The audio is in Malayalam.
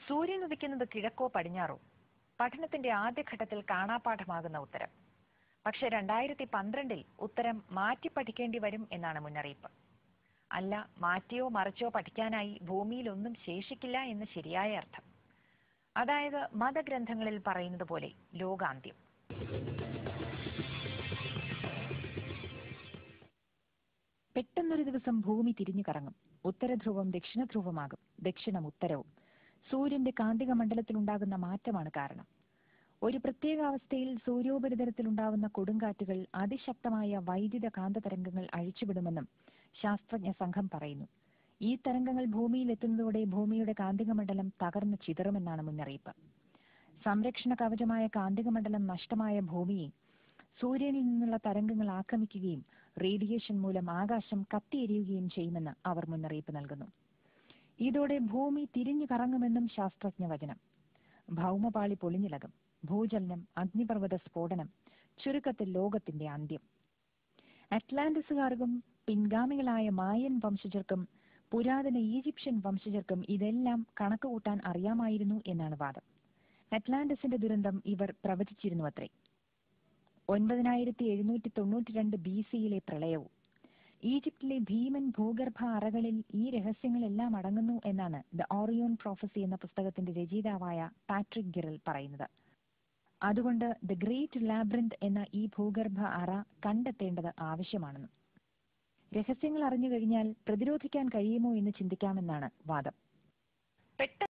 സൂര്യൻ ഉദിക്കുന്നത് കിഴക്കോ പടിഞ്ഞാറോ പഠനത്തിന്റെ ആദ്യഘട്ടത്തിൽ കാണാപ്പാഠമാകുന്ന ഉത്തരം പക്ഷെ രണ്ടായിരത്തി പന്ത്രണ്ടിൽ ഉത്തരം മാറ്റി പഠിക്കേണ്ടി വരും എന്നാണ് മുന്നറിയിപ്പ് അല്ല മാറ്റിയോ മറിച്ചോ പഠിക്കാനായി ഭൂമിയിൽ ഒന്നും ശേഷിക്കില്ല എന്ന് ശരിയായ അർത്ഥം അതായത് മതഗ്രന്ഥങ്ങളിൽ പറയുന്നത് പോലെ ലോകാന്ത്യം പെട്ടെന്നൊരു ദിവസം ഭൂമി തിരിഞ്ഞു കറങ്ങും ഉത്തരധ്രുവം ദക്ഷിണധ്രുവമാകും ദക്ഷിണം ഉത്തരവും സൂര്യന്റെ കാന്തിക മണ്ഡലത്തിലുണ്ടാകുന്ന മാറ്റമാണ് കാരണം ഒരു പ്രത്യേക അവസ്ഥയിൽ സൂര്യോപരിതലത്തിലുണ്ടാവുന്ന കൊടുങ്കാറ്റുകൾ അതിശക്തമായ വൈദ്യുത കാന്ത തരംഗങ്ങൾ അഴിച്ചുവിടുമെന്നും ശാസ്ത്രജ്ഞ സംഘം പറയുന്നു ഈ തരംഗങ്ങൾ ഭൂമിയിൽ എത്തുന്നതോടെ ഭൂമിയുടെ കാന്തിക മണ്ഡലം തകർന്നു ചിതറുമെന്നാണ് മുന്നറിയിപ്പ് സംരക്ഷണ കവചമായ കാന്തിക മണ്ഡലം നഷ്ടമായ ഭൂമിയെ സൂര്യനിൽ നിന്നുള്ള തരംഗങ്ങൾ ആക്രമിക്കുകയും റേഡിയേഷൻ മൂലം ആകാശം കത്തിയെരിയുകയും ചെയ്യുമെന്ന് അവർ മുന്നറിയിപ്പ് നൽകുന്നു ഇതോടെ ഭൂമി തിരിഞ്ഞു കറങ്ങുമെന്നും ശാസ്ത്രജ്ഞ വചനം ഭൗമപാളി പൊളിഞ്ഞിളകും ഭൂചലനം അഗ്നിപർവ്വത സ്ഫോടനം ചുരുക്കത്തിൽ ലോകത്തിന്റെ അന്ത്യം അറ്റ്ലാന്റിസുകാർക്കും പിൻഗാമികളായ മായൻ വംശജർക്കും പുരാതന ഈജിപ്ഷ്യൻ വംശജർക്കും ഇതെല്ലാം കണക്കുകൂട്ടാൻ അറിയാമായിരുന്നു എന്നാണ് വാദം അറ്റ്ലാന്റിസിന്റെ ദുരന്തം ഇവർ പ്രവചിച്ചിരുന്നു അത്രേ ഒൻപതിനായിരത്തി എഴുന്നൂറ്റി തൊണ്ണൂറ്റി രണ്ട് ബി സിയിലെ പ്രളയവും ഈജിപ്തിലെ ഭീമൻ ഭൂഗർഭ അറകളിൽ ഈ രഹസ്യങ്ങളെല്ലാം അടങ്ങുന്നു എന്നാണ് ദ ഓറിയോൺ പ്രോഫസി എന്ന പുസ്തകത്തിന്റെ രചയിതാവായ പാട്രിക് ഗിറൽ പറയുന്നത് അതുകൊണ്ട് ദ ഗ്രേറ്റ് ലാബ്രിന്ത് എന്ന ഈ ഭൂഗർഭ അറ കണ്ടെത്തേണ്ടത് ആവശ്യമാണെന്നും രഹസ്യങ്ങൾ അറിഞ്ഞു കഴിഞ്ഞാൽ പ്രതിരോധിക്കാൻ കഴിയുമോ എന്ന് ചിന്തിക്കാമെന്നാണ് വാദം